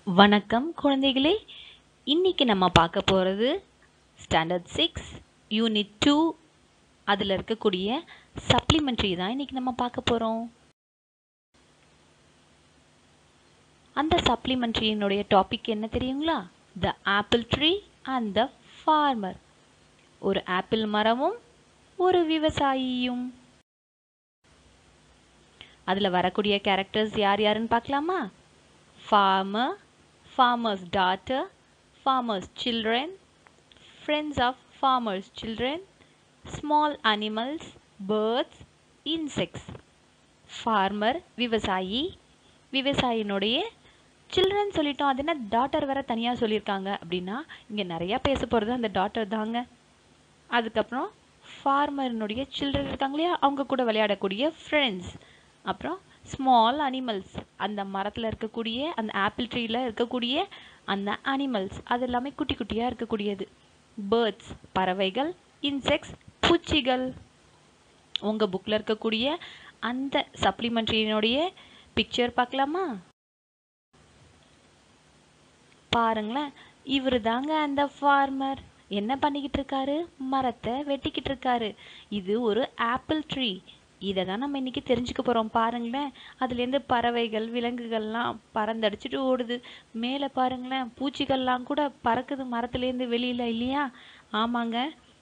வணக்கம் குழந்தைகளே இன்னைக்கு நம்ம பார்க்க போகிறது ஸ்டாண்டர்ட் சிக்ஸ் யூனிட் டூ அதில் இருக்கக்கூடிய சப்ளிமெண்ட்ரி தான் இன்னைக்கு நம்ம பார்க்க போகிறோம் அந்த சப்ளிமெண்ட்ரியினுடைய டாபிக் என்ன தெரியுங்களா the apple tree and the farmer ஒரு ஆப்பிள் மரமும் ஒரு விவசாயியும் அதில் வரக்கூடிய கேரக்டர்ஸ் யார் யாருன்னு பார்க்கலாமா farmer, farmer's daughter, farmer's children, friends of farmer's children, small animals, birds, insects. farmer விவசாயி விவசாயினுடைய சில்ட்ரன் சொல்லிட்டோம் அது என்ன டாட்டர் வேற தனியாக சொல்லியிருக்காங்க அப்படின்னா இங்கே நிறையா பேச போகிறது அந்த டாட்டர் தாங்க அதுக்கப்புறம் ஃபார்மர்னுடைய சில்ட்ரன் இருக்காங்க இல்லையா அவங்க கூட விளையாடக்கூடிய ஃப்ரெண்ட்ஸ் அப்புறம் ஸ்மால் அனிமல்ஸ் அந்த மரத்தில் இருக்கக்கூடிய அந்த ஆப்பிள் ட்ரீயில் இருக்கக்கூடிய அந்த அனிமல்ஸ் அது எல்லாமே குட்டி குட்டியாக இருக்கக்கூடியது பேர்ட்ஸ் பறவைகள் இன்செக்ட்ஸ் பூச்சிகள் உங்கள் புக்கில் இருக்கக்கூடிய அந்த சப்ளிமெண்ட்ரியினுடைய பிக்சர் பார்க்கலாமா பாருங்களேன் இவர் தாங்க அந்த ஃபார்மர் என்ன பண்ணிக்கிட்டு இருக்காரு மரத்தை வெட்டிக்கிட்டு இருக்காரு இது ஒரு ஆப்பிள் ட்ரீ இதை தான் நம்ம இன்னைக்கு தெரிஞ்சுக்க போகிறோம் பாருங்களேன் அதுலேருந்து பறவைகள் விலங்குகள்லாம் பறந்தடிச்சிட்டு ஓடுது மேலே பாருங்களேன் பூச்சிகள்லாம் கூட பறக்குது மரத்துலேருந்து வெளியில் இல்லையா ஆமாங்க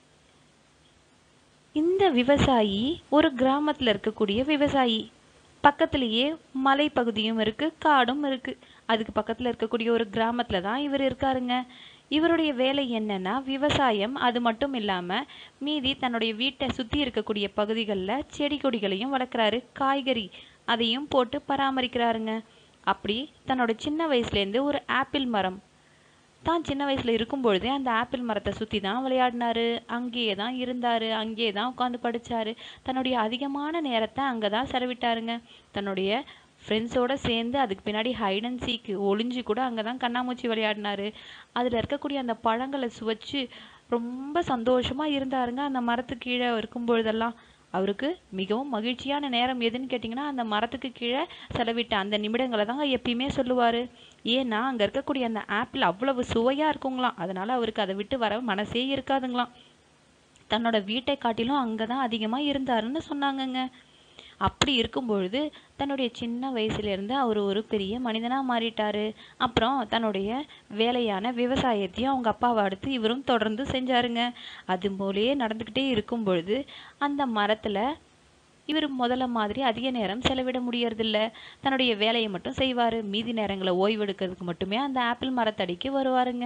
இந்த விவசாயி ஒரு கிராமத்தில் இருக்கக்கூடிய விவசாயி பக்கத்துலேயே மலைப்பகுதியும் இருக்குது காடும் இருக்குது அதுக்கு பக்கத்தில் இருக்கக்கூடிய ஒரு கிராமத்தில் தான் இவர் இருக்காருங்க இவருடைய வேலை என்னன்னா விவசாயம் அது மட்டும் இல்லாமல் மீதி தன்னுடைய வீட்டை சுற்றி இருக்கக்கூடிய பகுதிகளில் செடி கொடிகளையும் வளர்க்குறாரு காய்கறி அதையும் போட்டு பராமரிக்கிறாருங்க அப்படி தன்னோட சின்ன வயசுலேருந்து ஒரு ஆப்பிள் மரம் தான் சின்ன வயசில் இருக்கும் பொழுதே அந்த ஆப்பிள் மரத்தை சுற்றி தான் விளையாடினாரு அங்கேயே தான் இருந்தார் அங்கேயே தான் உட்காந்து படித்தார் தன்னுடைய அதிகமான நேரத்தை அங்கே தான் செலவிட்டாருங்க தன்னுடைய ஃப்ரெண்ட்ஸோடு சேர்ந்து அதுக்கு பின்னாடி ஹைட் அண்ட் சீக் ஒளிஞ்சு கூட அங்கே தான் கண்ணாமூச்சி விளையாடினாரு அதில் இருக்கக்கூடிய அந்த பழங்களை சுவைச்சு ரொம்ப சந்தோஷமாக இருந்தாருங்க அந்த மரத்துக்கு கீழே இருக்கும் பொழுதெல்லாம் அவருக்கு மிகவும் மகிழ்ச்சியான நேரம் எதுன்னு கேட்டிங்கன்னா அந்த மரத்துக்கு கீழே செலவிட்ட அந்த நிமிடங்களை தாங்க எப்பயுமே சொல்லுவார் ஏன்னா அங்கே இருக்கக்கூடிய அந்த ஆப்பிள் அவ்வளவு சுவையாக இருக்குங்களாம் அதனால் அவருக்கு அதை விட்டு வர மனசே இருக்காதுங்களாம் தன்னோட வீட்டை காட்டிலும் அங்கே தான் அதிகமாக இருந்தாருன்னு சொன்னாங்கங்க அப்படி இருக்கும் பொழுது தன்னுடைய சின்ன வயசுலேருந்து அவர் ஒரு பெரிய மனிதனாக மாறிட்டார் அப்புறம் தன்னுடைய வேலையான விவசாயத்தையும் அவங்க அப்பாவை அடுத்து இவரும் தொடர்ந்து செஞ்சாருங்க அது போலயே நடந்துக்கிட்டே இருக்கும் பொழுது அந்த மரத்தில் இவர் முதல்ல மாதிரி அதிக நேரம் செலவிட முடியறதில்ல தன்னுடைய வேலையை மட்டும் செய்வார் மீதி நேரங்களை ஓய்வெடுக்கிறதுக்கு மட்டுமே அந்த ஆப்பிள் மரத்தடிக்கு வருவாருங்க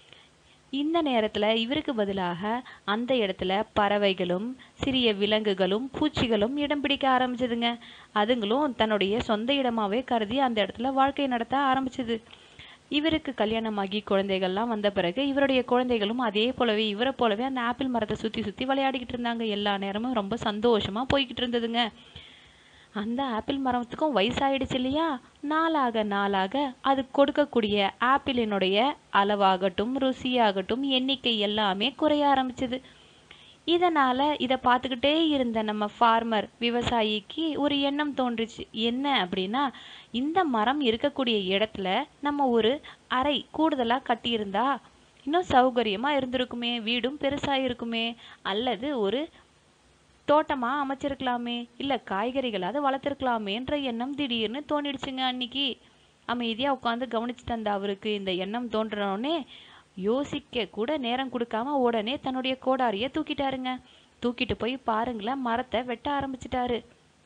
இந்த நேரத்தில் இவருக்கு பதிலாக அந்த இடத்துல பறவைகளும் சிறிய விலங்குகளும் பூச்சிகளும் இடம் பிடிக்க ஆரம்பிச்சதுங்க அதுங்களும் தன்னுடைய சொந்த இடமாவே கருதி அந்த இடத்துல வாழ்க்கை நடத்த ஆரம்பிச்சது இவருக்கு கல்யாணமாகி குழந்தைகள்லாம் வந்த பிறகு இவருடைய குழந்தைகளும் அதே போலவே இவரை போலவே அந்த ஆப்பிள் மரத்தை சுற்றி சுற்றி விளையாடிக்கிட்டு இருந்தாங்க எல்லா நேரமும் ரொம்ப சந்தோஷமாக போய்கிட்டு இருந்ததுங்க அந்த ஆப்பிள் மரத்துக்கும் வயசாயிடுச்சு இல்லையா நாளாக நாளாக அது கொடுக்கக்கூடிய ஆப்பிளினுடைய அளவாகட்டும் ருசியாகட்டும் எண்ணிக்கை எல்லாமே குறைய ஆரம்பிச்சது இதனால் இதை பார்த்துக்கிட்டே இருந்த நம்ம ஃபார்மர் விவசாயிக்கு ஒரு எண்ணம் தோன்றுச்சு என்ன அப்படின்னா இந்த மரம் இருக்கக்கூடிய இடத்துல நம்ம ஒரு அறை கூடுதலாக கட்டியிருந்தா இன்னும் சௌகரியமாக இருந்திருக்குமே வீடும் பெருசாக இருக்குமே அல்லது ஒரு தோட்டமாக அமைச்சிருக்கலாமே இல்லை காய்கறிகளாவது வளர்த்துருக்கலாமேன்ற எண்ணம் திடீர்னு தோணிடுச்சுங்க அன்னைக்கு அமைதியாக உட்காந்து கவனிச்சுட்டு அந்த அவருக்கு இந்த எண்ணம் தோன்றினோடனே யோசிக்க கூட நேரம் கொடுக்காம உடனே தன்னுடைய கோடாரியை தூக்கிட்டாருங்க தூக்கிட்டு போய் பாருங்களேன் மரத்தை வெட்ட ஆரம்பிச்சிட்டாரு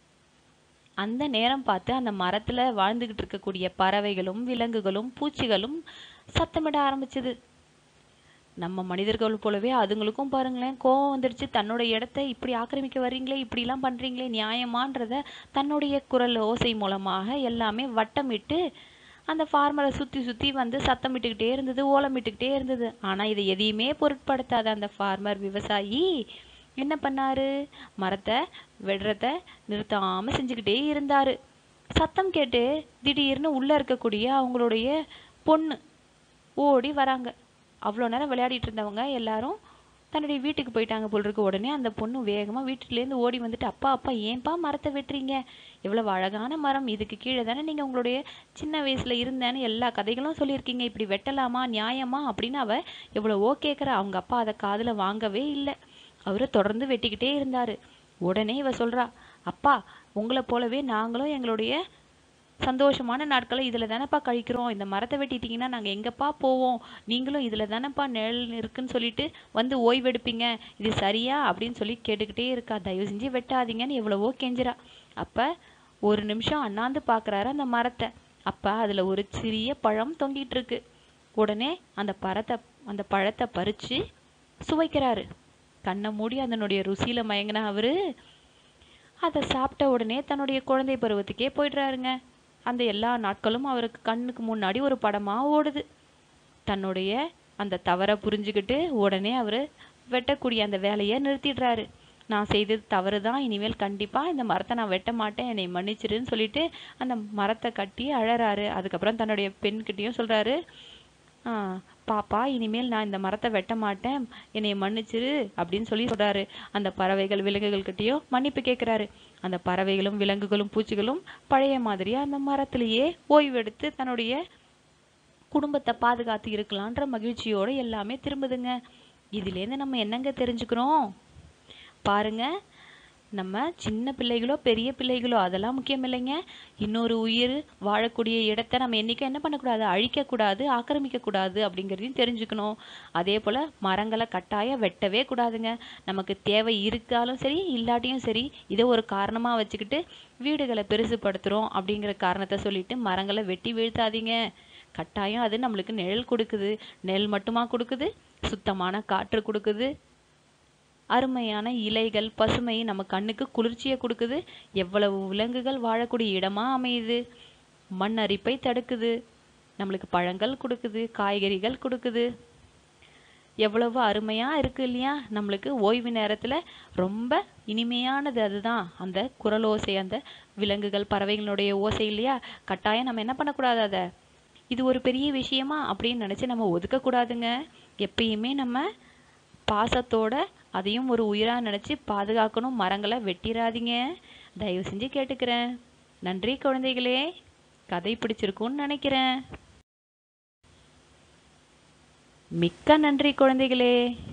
அந்த நேரம் பார்த்து அந்த மரத்தில் வாழ்ந்துக்கிட்டு இருக்கக்கூடிய பறவைகளும் விலங்குகளும் பூச்சிகளும் சத்தமிட ஆரம்பிச்சது நம்ம மனிதர்கள் போலவே அதுங்களுக்கும் பாருங்களேன் கோவம் வந்துடுச்சு தன்னோட இடத்த இப்படி ஆக்கிரமிக்க வர்றீங்களே இப்படிலாம் பண்ணுறீங்களே நியாயமான்றத தன்னுடைய குரல் ஓசை மூலமாக எல்லாமே வட்டமிட்டு அந்த ஃபார்மரை சுற்றி சுற்றி வந்து சத்தமிட்டுக்கிட்டே இருந்தது ஓலமிட்டுக்கிட்டே இருந்தது ஆனால் இதை எதையுமே பொருட்படுத்தாத அந்த ஃபார்மர் விவசாயி என்ன பண்ணாரு மரத்தை வெடுறத நிறுத்தாமல் செஞ்சுக்கிட்டே இருந்தார் சத்தம் கேட்டு திடீர்னு உள்ளே இருக்கக்கூடிய அவங்களுடைய பொண்ணு ஓடி வராங்க அவ்வளோ நேரம் விளையாடிட்டு இருந்தவங்க எல்லாரும் தன்னுடைய வீட்டுக்கு போயிட்டாங்க போல் இருக்கு உடனே அந்த பொண்ணு வேகமாக வீட்டுலேருந்து ஓடி வந்துட்டு அப்பா அப்பா ஏன்பா மரத்தை வெட்டுறீங்க எவ்வளவு அழகான மரம் இதுக்கு கீழே தானே நீங்கள் உங்களுடைய சின்ன வயசில் இருந்தேன்னு எல்லா கதைகளும் சொல்லியிருக்கீங்க இப்படி வெட்டலாமா நியாயமா அப்படின்னு அவ எவ்வளவோ கேட்குறா அவங்க அப்பா அதை காதில் வாங்கவே இல்லை அவரு தொடர்ந்து வெட்டிக்கிட்டே இருந்தாரு உடனே இவ சொல்றா அப்பா உங்களை போலவே நாங்களும் எங்களுடைய சந்தோஷமான நாட்களை இதில் தானேப்பா கழிக்கிறோம் இந்த மரத்தை வெட்டிட்டீங்கன்னா நாங்கள் எங்கப்பா போவோம் நீங்களும் இதில் தானேப்பா நிழல் இருக்குன்னு சொல்லிட்டு வந்து ஓய்வெடுப்பீங்க இது சரியா அப்படின்னு சொல்லி கேட்டுக்கிட்டே இருக்கா தயவு செஞ்சு வெட்டாதீங்கன்னு எவ்வளவோ கெஞ்சுறா அப்போ ஒரு நிமிஷம் அண்ணாந்து பார்க்குறாரு அந்த மரத்தை அப்போ அதில் ஒரு சிறிய பழம் தொங்கிட்டு இருக்கு உடனே அந்த பழத்தை அந்த பழத்தை பறித்து சுவைக்கிறாரு கண்ணை மூடி அதனுடைய ருசியில மயங்கின அவரு அதை சாப்பிட்ட உடனே தன்னுடைய குழந்தை பருவத்துக்கே போயிடுறாருங்க அந்த எல்லா நாட்களும் அவருக்கு கண்ணுக்கு முன்னாடி ஒரு படமா ஓடுது தன்னுடைய அந்த தவறை புரிஞ்சுக்கிட்டு உடனே அவர் வெட்டக்கூடிய அந்த வேலையை நிறுத்திடுறாரு நான் செய்தது தவறு தான் இனிமேல் கண்டிப்பா இந்த மரத்தை நான் வெட்ட மாட்டேன் என்னை மன்னிச்சிருன்னு சொல்லிட்டு அந்த மரத்தை கட்டி அழறாரு அதுக்கப்புறம் தன்னுடைய பெண்கிட்டயும் சொல்றாரு ஆ பாப்பா இனிமேல் நான் இந்த மரத்தை வெட்ட மாட்டேன் என்னை மன்னிச்சிரு அப்படின்னு சொல்லி சொல்றாரு அந்த பறவைகள் விலங்குகள்கிட்டயும் மன்னிப்பு கேட்குறாரு அந்த பறவைகளும் விலங்குகளும் பூச்சிகளும் பழைய மாதிரியே அந்த மரத்திலேயே ஓய்வெடுத்து தன்னுடைய குடும்பத்தை பாதுகாத்து இருக்கலான்ற மகிழ்ச்சியோட எல்லாமே திரும்புதுங்க இதுலேருந்து நம்ம என்னங்க தெரிஞ்சுக்கிறோம் பாருங்க நம்ம சின்ன பிள்ளைகளோ பெரிய பிள்ளைகளோ அதெல்லாம் முக்கியம் இல்லைங்க இன்னொரு உயிர் வாழக்கூடிய இடத்த நம்ம என்னைக்கும் என்ன பண்ணக்கூடாது அழிக்கக்கூடாது ஆக்கிரமிக்கக்கூடாது அப்படிங்கிறதையும் தெரிஞ்சுக்கணும் அதே போல் மரங்களை கட்டாயம் வெட்டவே கூடாதுங்க நமக்கு தேவை இருக்காலும் சரி இல்லாட்டியும் சரி இதை ஒரு காரணமாக வச்சுக்கிட்டு வீடுகளை பெருசுப்படுத்துகிறோம் அப்படிங்கிற காரணத்தை சொல்லிட்டு மரங்களை வெட்டி வீழ்த்தாதீங்க கட்டாயம் அது நம்மளுக்கு நிழல் கொடுக்குது நிழல் மட்டுமா கொடுக்குது சுத்தமான காற்று கொடுக்குது அருமையான இலைகள் பசுமை நம்ம கண்ணுக்கு குளிர்ச்சியை கொடுக்குது எவ்வளவு விலங்குகள் வாழக்கூடிய இடமா அமையுது மண் அரிப்பை தடுக்குது நம்மளுக்கு பழங்கள் கொடுக்குது காய்கறிகள் கொடுக்குது எவ்வளவு அருமையா இருக்கு இல்லையா நம்மளுக்கு ஓய்வு நேரத்துல ரொம்ப இனிமையானது அதுதான் அந்த குரல் ஓசை அந்த விலங்குகள் பறவைகளுடைய ஓசை இல்லையா கட்டாயம் நம்ம என்ன பண்ணக்கூடாது அதை இது ஒரு பெரிய விஷயமா அப்படின்னு நினைச்சு நம்ம ஒதுக்கக்கூடாதுங்க எப்பயுமே நம்ம பாசத்தோட அதையும் ஒரு உயிரா நினைச்சு பாதுகாக்கணும் மரங்களை வெட்டிராதீங்க தயவு செஞ்சு கேட்டுக்கிறேன் நன்றி குழந்தைகளே கதை பிடிச்சிருக்கும்னு நினைக்கிறேன் மிக்க நன்றி குழந்தைகளே